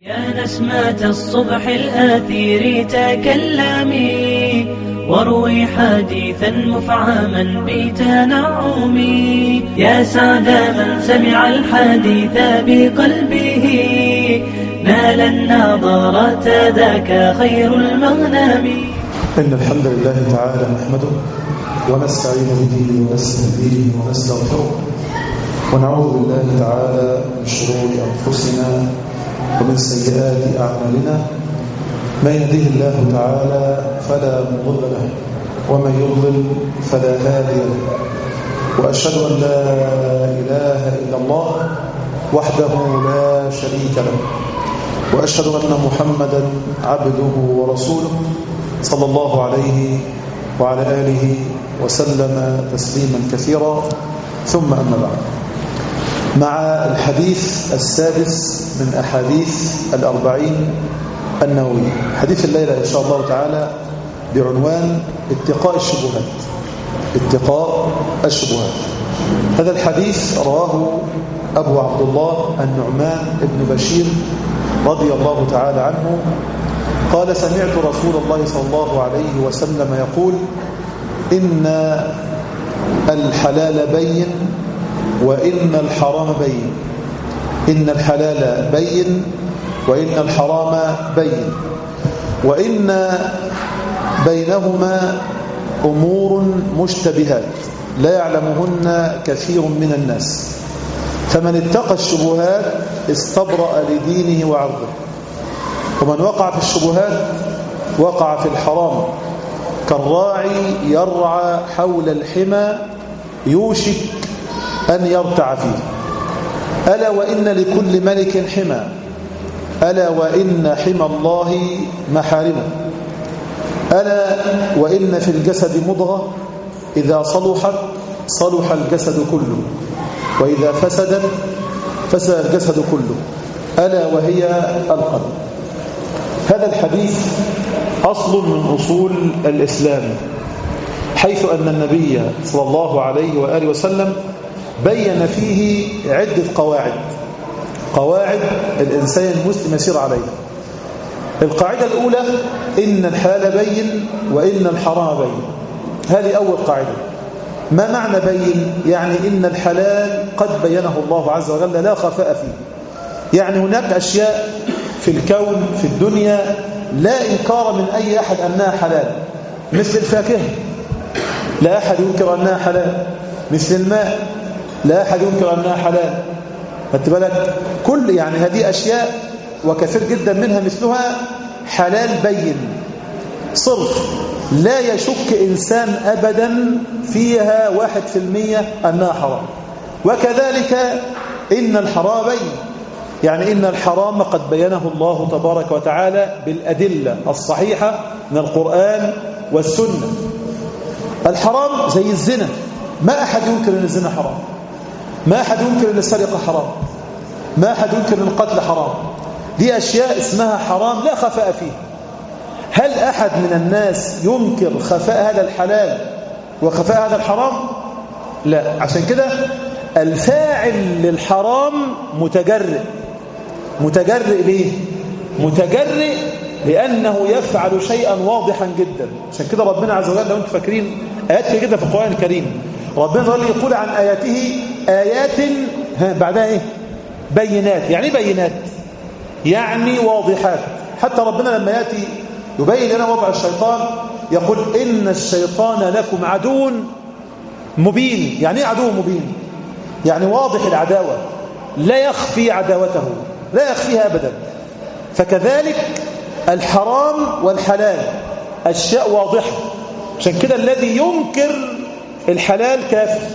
يا نسمة الصبح الآثير تكلمي واروي حديثا مفعما بتنعم يا سعد من سمع الحديث بقلبه نال النظرة ذاك خير المغنم إن الحمد لله تعالى نحمده ونستعين به ونستهديه ونستغفره ونعوذ بالله تعالى من شرور أنفسنا ومن سيئات أعمالنا من يهده الله تعالى فلا مضل له ومن يضلل فلا هادي له وأشهد أن لا إله إلا الله وحده لا شريك له وأشهد أن محمدا عبده ورسوله صلى الله عليه وعلى آله وسلم تسليما كثيرا ثم أما بعد مع الحديث السادس من أحاديث الأربعين النووية حديث الليلة إن شاء الله تعالى بعنوان اتقاء الشبهات اتقاء الشبهات هذا الحديث رواه أبو عبد الله النعمان بن بشير رضي الله تعالى عنه قال سمعت رسول الله صلى الله عليه وسلم يقول إن الحلال بين وإن الحرام بين إن الحلال بين وإن الحرام بين وإن بينهما أمور مشتبهات لا يعلمهن كثير من الناس فمن اتقى الشبهات استبرأ لدينه وعرضه ومن وقع في الشبهات وقع في الحرام كالراعي يرعى حول الحمى يوشك أن يرتع فيه ألا وإن لكل ملك حمى ألا وإن حمى الله محارمه ألا وإن في الجسد مضغة إذا صلحت صلح الجسد كله وإذا فسدت فسد الجسد كله ألا وهي القلب هذا الحديث أصل من أصول الإسلام حيث أن النبي صلى الله عليه وآله وسلم بين فيه عدة قواعد قواعد الإنسان المسلم يسير عليها القاعدة الأولى إن الحلال بين وإن الحرام بين هذه أول قاعدة ما معنى بين يعني إن الحلال قد بينه الله عز وجل لا خفاء فيه يعني هناك أشياء في الكون في الدنيا لا إنكار من أي أحد أنها حلال مثل الفاكهة لا أحد ينكر أنها حلال مثل الماء لا أحد ينكر أنها حلال خدت بالك كل يعني هذه أشياء وكثير جدا منها مثلها حلال بين صرف لا يشك إنسان أبدا فيها واحد في المية أنها حرام وكذلك إن الحرام بين يعني إن الحرام قد بينه الله تبارك وتعالى بالأدلة الصحيحة من القرآن والسنة الحرام زي الزنا ما أحد ينكر أن الزنا حرام ما أحد ينكر أن السرقة حرام ما أحد ينكر أن القتل حرام دي أشياء اسمها حرام لا خفاء فيها هل أحد من الناس ينكر خفاء هذا الحلال وخفاء هذا الحرام لا عشان كده الفاعل للحرام متجرئ متجرئ ليه متجرئ لأنه يفعل شيئا واضحا جدا عشان كده ربنا عز وجل لو انتم فاكرين آيات كتير جدا في القرآن الكريم ربنا يقول عن آياته آيات ها بعدها ايه بينات يعني بينات يعني واضحات حتى ربنا لما يأتي يبين لنا وضع الشيطان يقول إن الشيطان لكم عدو مبين يعني ايه عدو مبين يعني واضح العداوة لا يخفي عداوته لا يخفيها أبدا فكذلك الحرام والحلال أشياء واضحة عشان كده الذي ينكر الحلال كافر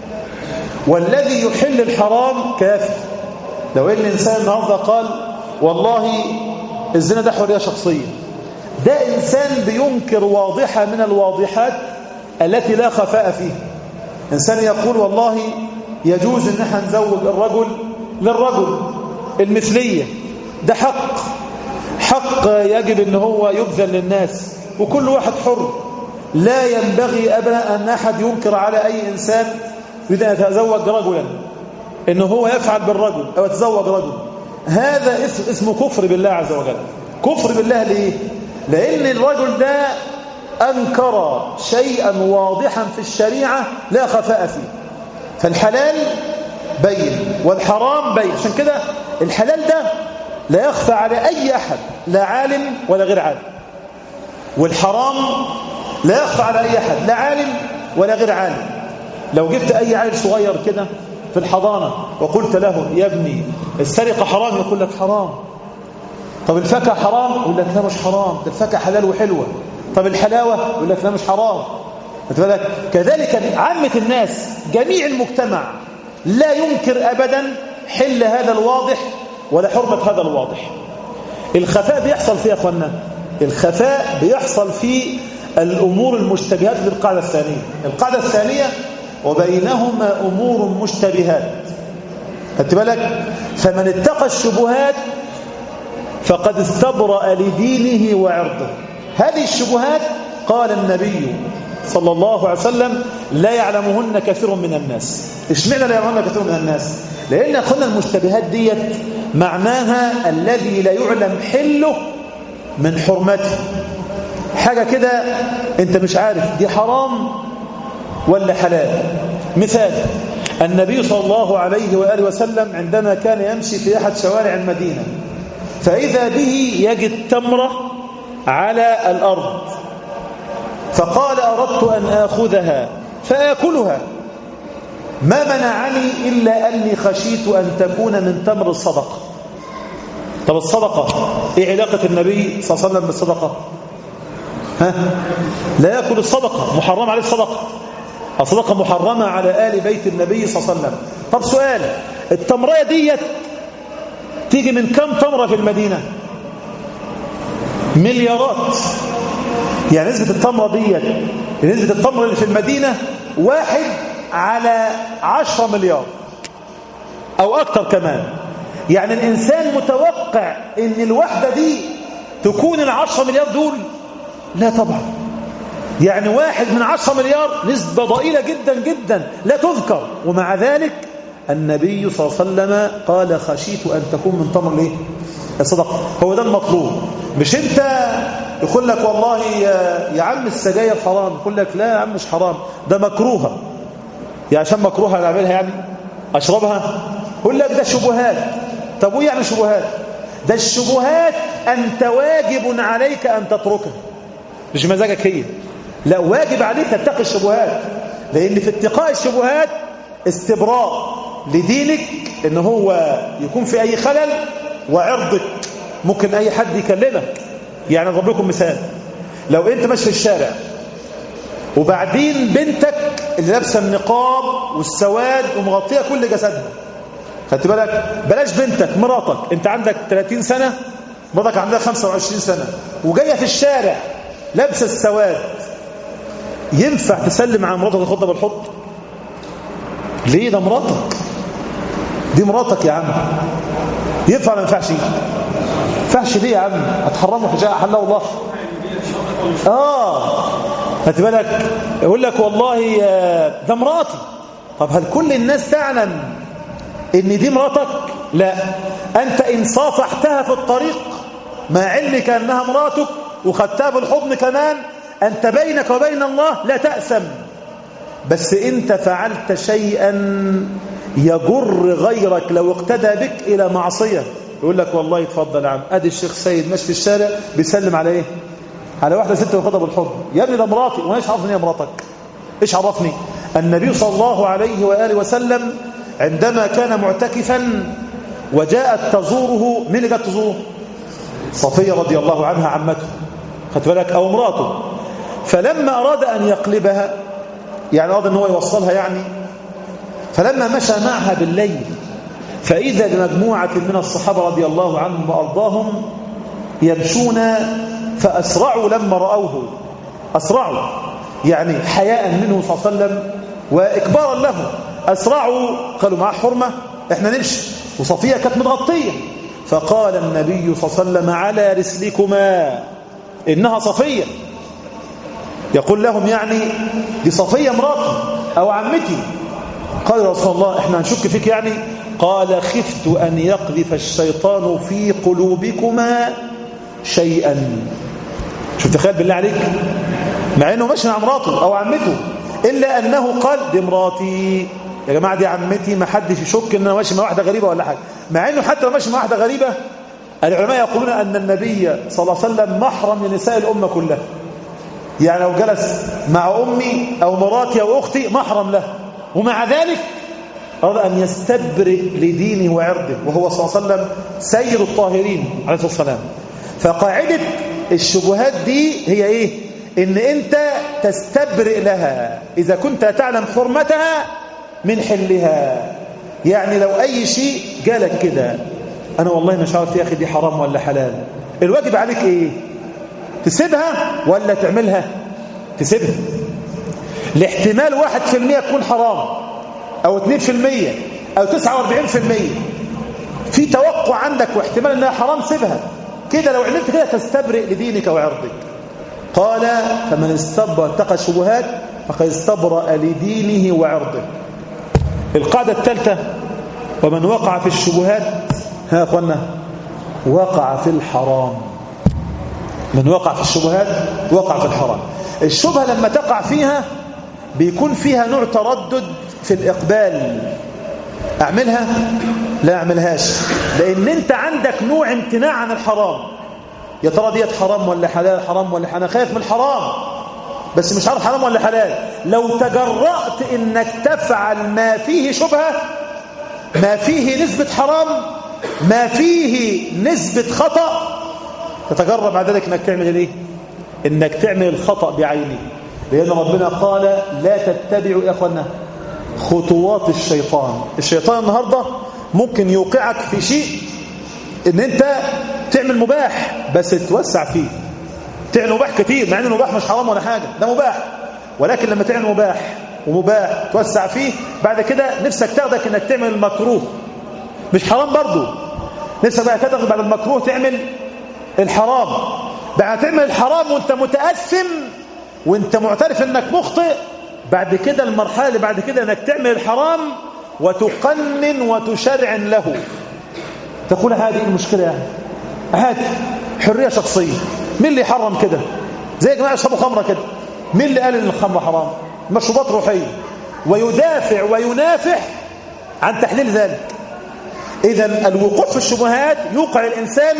والذي يحل الحرام كافر لو ان الانسان النهارده قال والله الزنا ده حريه شخصيه ده انسان بينكر واضحه من الواضحات التي لا خفاء فيها انسان يقول والله يجوز ان احنا نزوج الرجل للرجل المثليه ده حق حق يجب ان هو يبذل للناس وكل واحد حر لا ينبغي ابدا ان احد ينكر على اي انسان يريد ان يتزوج رجلا ان هو يفعل بالرجل او يتزوج رجل هذا اسم اسمه كفر بالله عز وجل كفر بالله ليه لأن الرجل ده أنكر شيئا واضحا في الشريعة لا خفاء فيه فالحلال بين والحرام بين عشان كده الحلال ده لا يخفى على أي أحد لا عالم ولا غير عالم والحرام لا يخفى على أي أحد لا عالم ولا غير عالم لو جبت أي عيل صغير كده في الحضانة وقلت له يا ابني السرقة حرام يقول لك حرام طب الفاكهة حرام يقول لك لا مش حرام ده الفاكهة حلال وحلوة طب الحلاوة يقول لك لا مش حرام بالك كذلك عامة الناس جميع المجتمع لا ينكر أبدا حل هذا الواضح ولا حرمة هذا الواضح الخفاء بيحصل فيه يا أخوانا الخفاء بيحصل في الأمور المشتبهات للقاعدة الثانية القاعدة الثانية وبينهما أمور مشتبهات خدت بالك فمن اتقى الشبهات فقد استبرأ لدينه وعرضه هذه الشبهات قال النبي صلى الله عليه وسلم لا يعلمهن كثير من الناس اشمعنى لا يعلمهن كثير من الناس لأن أخذنا المشتبهات ديت معناها الذي لا يعلم حله من حرمته حاجة كده انت مش عارف دي حرام ولا حلال مثال النبي صلى الله عليه وآله وسلم عندما كان يمشي في أحد شوارع المدينة فإذا به يجد تمرة على الأرض فقال أردت أن آخذها فآكلها ما منعني إلا أني خشيت أن تكون من تمر الصدقة طب الصدقة إيه علاقة النبي صلى الله عليه وسلم بالصدقة ها؟ لا يأكل الصدقة محرم عليه الصدقة الصدقة محرمة على آل بيت النبي صلى الله عليه وسلم طب سؤال التمرية ديت تيجي من كم تمرة في المدينة مليارات يعني نسبة التمرة ديت نسبة التمر اللي في المدينة واحد على عشرة مليار أو أكتر كمان يعني الإنسان متوقع أن الوحدة دي تكون العشرة مليار دول لا طبعا يعني واحد من عشرة مليار نسبة ضئيلة جدا جدا لا تذكر ومع ذلك النبي صلى الله عليه وسلم قال خشيت أن تكون من تمر ليه الصدقة هو ده المطلوب مش انت يقول لك والله يا, يا عم السجاير حرام يقول لك لا يا عم مش حرام ده مكروهة يا عشان مكروهة نعملها يعني أشربها يقول لك ده شبهات طب وإيه يعني شبهات ده الشبهات أنت واجب عليك أن تتركها مش مزاجك هي لا واجب عليك تتقي الشبهات لأن في اتقاء الشبهات استبراء لدينك ان هو يكون في اي خلل وعرضك ممكن اي حد يكلمك يعني اضرب لكم مثال لو انت ماشي في الشارع وبعدين بنتك اللي لابسه النقاب والسواد ومغطيه كل جسدها خدت بالك بلاش بنتك مراتك انت عندك 30 سنه مراتك عندها 25 سنه وجايه في الشارع لابسه السواد ينفع تسلم على مراتك وتاخدها بالحضن ليه ده مراتك دي مراتك يا عم ينفع ما ينفعش ينفعش ليه يا عم هتحرموا حجاء حله الله اه خدت بالك يقول لك والله ده مراتي طب هل كل الناس تعلم ان دي مراتك لا انت ان صافحتها في الطريق مع علمك انها مراتك وخدتها بالحضن كمان انت بينك وبين الله لا تأسم بس انت فعلت شيئا يجر غيرك لو اقتدى بك الى معصية يقول لك والله اتفضل يا عم ادي الشيخ سيد ماشي في الشارع بيسلم على ايه على واحدة ست واخدها بالحضن يا ابني ده مراتي وانا ايش عرفني يا مراتك ايش عرفني النبي صلى الله عليه واله وسلم عندما كان معتكفا وجاءت تزوره مين اللي جاءت تزوره صفية رضي الله عنها عمته خدت بالك او امراته فلما اراد ان يقلبها يعني أراد أن هو يوصلها يعني فلما مشى معها بالليل فإذا بمجموعة من الصحابة رضي الله عنهم وأرضاهم يمشون فأسرعوا لما رأوه أسرعوا يعني حياء منه صلى الله عليه وسلم وإكبارا له أسرعوا قالوا معاه حرمة إحنا نمشي وصفية كانت متغطية فقال النبي صلى الله عليه وسلم على رسلكما إنها صفية يقول لهم يعني دي صفية مراتي أو عمتي قال يا رسول الله احنا هنشك فيك يعني قال خفت أن يقذف الشيطان في قلوبكما شيئا شوف تخيل بالله عليك مع أنه ماشي مع مراته أو عمته إلا أنه قال دي مراتي يا جماعة دي عمتي ما حدش يشك أن أنا ماشي مع واحدة غريبة ولا حاجة مع أنه حتى لو ماشي مع واحدة غريبة العلماء يقولون أن النبي صلى الله عليه وسلم محرم لنساء الأمة كلها يعني لو جلس مع أمي أو مراتي أو أختي محرم له ومع ذلك أراد أن يستبرئ لدينه وعرضه وهو صلى الله عليه وسلم سيد الطاهرين عليه الصلاة والسلام فقاعدة الشبهات دي هي إيه إن أنت تستبرئ لها إذا كنت تعلم حرمتها من حلها يعني لو أي شيء جالك كده أنا والله مش عارف يا أخي دي حرام ولا حلال الواجب عليك إيه تسيبها ولا تعملها تسيبها لاحتمال واحد في المية تكون حرام أو اتنين في المية أو تسعة واربعين في المية في توقع عندك واحتمال أنها حرام سيبها كده لو عملت كده تستبرئ لدينك وعرضك قال فمن استبرأ اتقى الشبهات فقد استبرأ لدينه وعرضه القاعدة الثالثة ومن وقع في الشبهات ها أخوانا وقع في الحرام من وقع في الشبهات وقع في الحرام الشبهة لما تقع فيها بيكون فيها نوع تردد في الإقبال أعملها لا أعملهاش لأن أنت عندك نوع امتناع عن الحرام يا ترى ديت حرام ولا حلال حرام ولا حلال خايف من الحرام بس مش عارف حرام ولا حلال لو تجرأت انك تفعل ما فيه شبهة ما فيه نسبة حرام ما فيه نسبة خطأ تتجرأ بعد ذلك انك تعمل ايه انك تعمل الخطأ بعينه لأن ربنا قال لا تتبعوا يا اخوانا خطوات الشيطان الشيطان النهاردة ممكن يوقعك في شيء ان انت تعمل مباح بس تتوسع فيه تعمل مباح كتير مع ان المباح مش حرام ولا حاجة ده مباح ولكن لما تعمل مباح ومباح توسع فيه بعد كده نفسك تاخدك انك تعمل المكروه مش حرام برضو نفسك بقى تاخد بعد المكروه تعمل الحرام بعد تعمل الحرام وانت متأثم وانت معترف انك مخطئ بعد كده المرحلة اللي بعد كده انك تعمل الحرام وتقنن وتشرع له تقول هذه المشكلة يعني عادي حرية شخصية مين اللي يحرم كده زي يا جماعة يشربوا خمرة كده مين اللي قال ان الخمرة حرام مشروبات روحية ويدافع وينافح عن تحليل ذلك إذا الوقوع في الشبهات يوقع الإنسان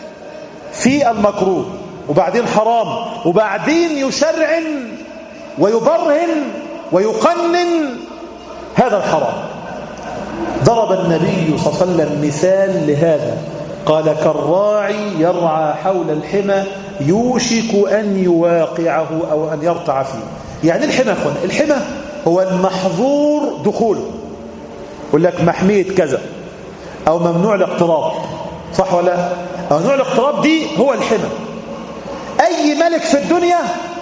في المكروه وبعدين حرام وبعدين يشرعن ويبرهن ويقنن هذا الحرام ضرب النبي صلى الله عليه وسلم مثال لهذا قال كالراعي يرعى حول الحمى يوشك أن يواقعه أو أن يرتع فيه يعني الحمى أخوان الحمى هو المحظور دخوله يقول لك محمية كذا أو ممنوع الاقتراب صح ولا أو ممنوع الاقتراب دي هو الحمى أي ملك في الدنيا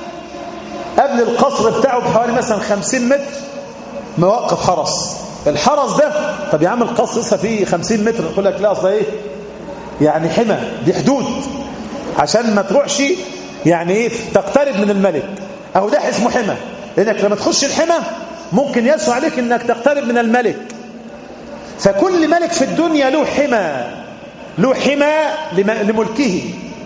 قبل القصر بتاعه بحوالي مثلا 50 متر مواقف حرس الحرس ده طب يا عم القصر لسه فيه 50 متر يقول لك لا اصل ايه يعني حمى دي حدود عشان ما تروحش يعني ايه تقترب من الملك اهو ده اسمه حمى لانك لما تخش الحمى ممكن يسوى عليك انك تقترب من الملك فكل ملك في الدنيا له حمى له حمى لملكه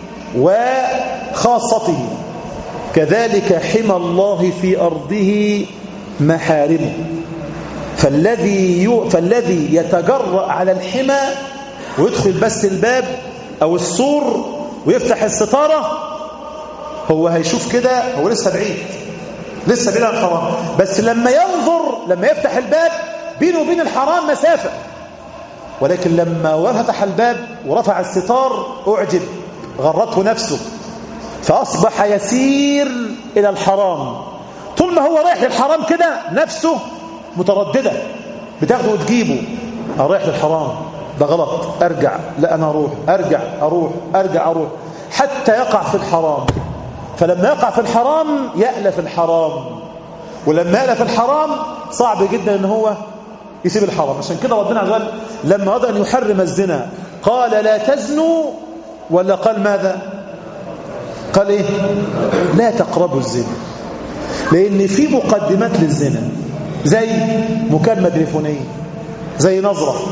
وخاصته كذلك حمى الله في أرضه محارمه فالذي يو فالذي يتجرأ على الحمى ويدخل بس الباب أو السور ويفتح الستارة هو هيشوف كده هو لسه بعيد لسه بعيد عن الحرام بس لما ينظر لما يفتح الباب بينه وبين الحرام مسافة ولكن لما فتح الباب ورفع الستار أعجب غرته نفسه فأصبح يسير إلى الحرام طول ما هو رايح للحرام كده نفسه مترددة بتاخده وتجيبه أنا رايح للحرام ده غلط أرجع لا أنا أروح أرجع أروح أرجع أروح حتى يقع في الحرام فلما يقع في الحرام يألف الحرام ولما يألف الحرام صعب جدا ان هو يسيب الحرام عشان كده ربنا عز وجل لما أراد أن يحرم الزنا قال لا تزنوا ولا قال ماذا قال ايه لا تقربوا الزنا لان في مقدمات للزنا زي مكالمه تليفونيه زي نظره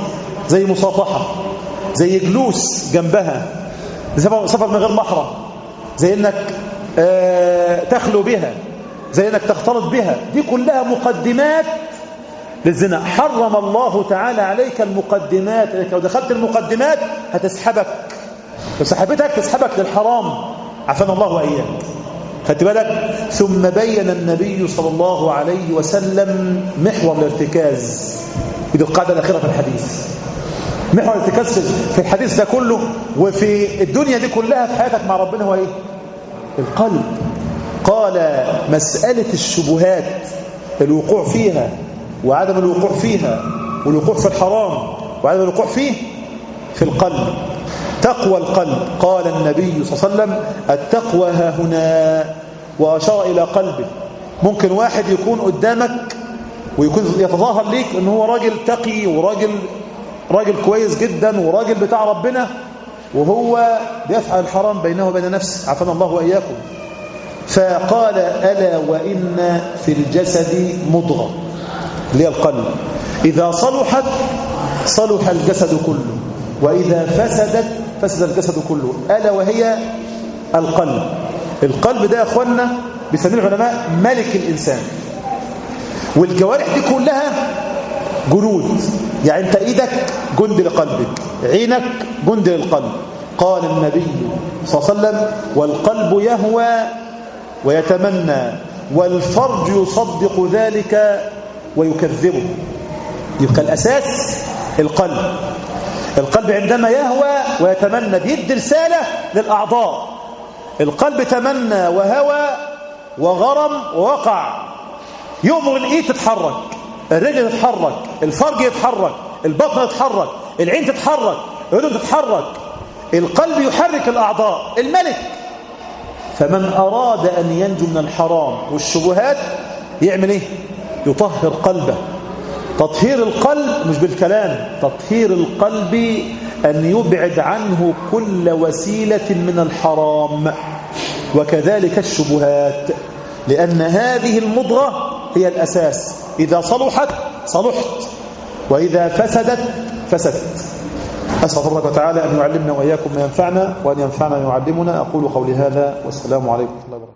زي مصافحة زي جلوس جنبها سفر سفر من غير محرم زي انك آه، تخلو بها زي انك تختلط بها دي كلها مقدمات للزنا حرم الله تعالى عليك المقدمات لأنك لو دخلت المقدمات هتسحبك لو سحبتك تسحبك للحرام عفنا الله وإياك خدت بالك ثم بين النبي صلى الله عليه وسلم محور الارتكاز ودي القاعدة الأخيرة في الحديث محور الارتكاز في الحديث ده كله وفي الدنيا دي كلها في حياتك مع ربنا هو ايه القلب قال مسألة الشبهات الوقوع فيها وعدم الوقوع فيها والوقوع في الحرام وعدم الوقوع فيه في القلب تقوى القلب قال النبي صلى الله عليه وسلم التقوى ها هنا وأشار إلى قلبه ممكن واحد يكون قدامك ويكون يتظاهر ليك ان هو راجل تقي وراجل راجل كويس جدا وراجل بتاع ربنا وهو بيفعل الحرام بينه وبين نفسه عافانا الله وإياكم فقال ألا وإن في الجسد مضغة اللي هي القلب إذا صلحت صلح الجسد كله وإذا فسدت فسد الجسد كله ألا وهي القلب القلب ده يا أخوانا بيسميه العلماء ملك الإنسان والجوارح دي كلها جنود يعني انت ايدك جند لقلبك عينك جند للقلب قال النبي صلى الله عليه وسلم والقلب يهوى ويتمنى والفرج يصدق ذلك ويكذبه يبقى الأساس القلب القلب عندما يهوى ويتمنى بيدي رسالة للأعضاء القلب تمنى وهوى وغرم ووقع يؤمر الإيد تتحرك الرجل تتحرك الفرج يتحرك البطن يتحرك العين تتحرك الأذن تتحرك القلب يحرك الأعضاء الملك فمن أراد أن ينجو من الحرام والشبهات يعمل إيه؟ يطهر قلبه تطهير القلب مش بالكلام تطهير القلب أن يبعد عنه كل وسيلة من الحرام وكذلك الشبهات لأن هذه المضغة هي الأساس إذا صلحت صلحت وإذا فسدت فسدت أسأل الله وتعالى أن يعلمنا وإياكم ما ينفعنا وأن ينفعنا ما يعلمنا أقول قولي هذا والسلام عليكم ورحمة الله وبركاته